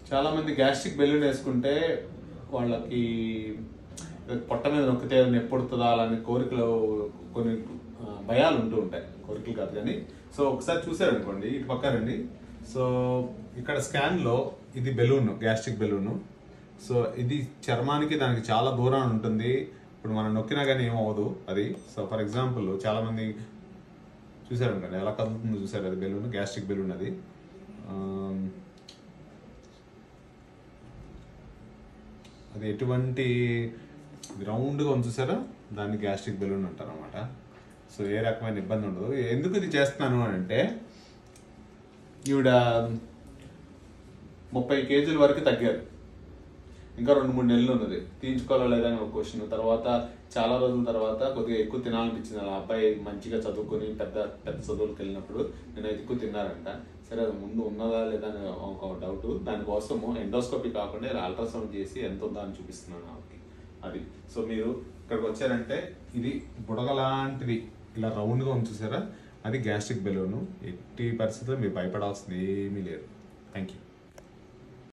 చాలా మంది gastric balloon వేసుకుంటే వాళ్ళకి పొట్ట మీద నొక్కితే నొప్పి పుడుతుందా అలానే కోరికలు కొన్ని ఆ, భయాలు ఉంటూ ఉంటాయి కోరికలు కాదు కానీ సో ఒకసారి చూసారనుకోండి ఇటు పక్కనండి సో ఇక్కడ స్కాన్ లో ఇది బెలూన్ గ్యాస్ట్రిక్ బెలూన్ సో ఇది చర్మానికి దానికి చాలా దూరం ఉంటుంది ఇప్పుడు మనం నొక్కినా కానీ ఏమవ్వదు అది సో ఫర్ ఎగ్జాంపుల్ చాలా మంది చూసారనుకోండి ఎలా కదులుతుందో చూసారు అది బెలూన్ గ్యాస్ట్రిక్ బెలూన్ అది ఆమ్, అది ఎటువంటి రౌండ్గా ఉంది చూసారా దాన్ని గ్యాస్ట్రిక్ బెలూన్ అంటారు అనమాట సో ఏ రకమైన ఇబ్బంది ఉండదు ఎందుకు ఇది చేస్తున్నాను అని అంటే ఈవిడ ముప్పై కేజీల వరకు తగ్గారు ఇంకా రెండు మూడు నెలలు ఉన్నది తీయించుకోవాలా లేదా అని ఒక క్వశ్చన్ తర్వాత చాలా రోజుల తర్వాత కొద్దిగా ఎక్కువ తినాలనిపించింది ఆ అబ్బాయి మంచిగా చదువుకొని పెద్ద పెద్ద చదువులకు వెళ్ళినప్పుడు నేను ఎక్కువ తిన్నారంట సరే అది ముందు ఉన్నదా లేదా అని ఒక డౌట్ దానికోసము ఎండోస్కోపీ కాకుండా ఇలా అల్ట్రాసౌండ్ చేసి ఎంత ఉందా అని చూపిస్తున్నాను ఆమెకి అది సో మీరు ఇక్కడికి వచ్చారంటే ఇది బుడగ లాంటిది ఇలా రౌండ్గా ఉంది చూసారా అది గ్యాస్ట్రిక్ బెలూను ఎట్టి పరిస్థితుల్లో మీరు భయపడాల్సింది ఏమీ లేదు థ్యాంక్ యూ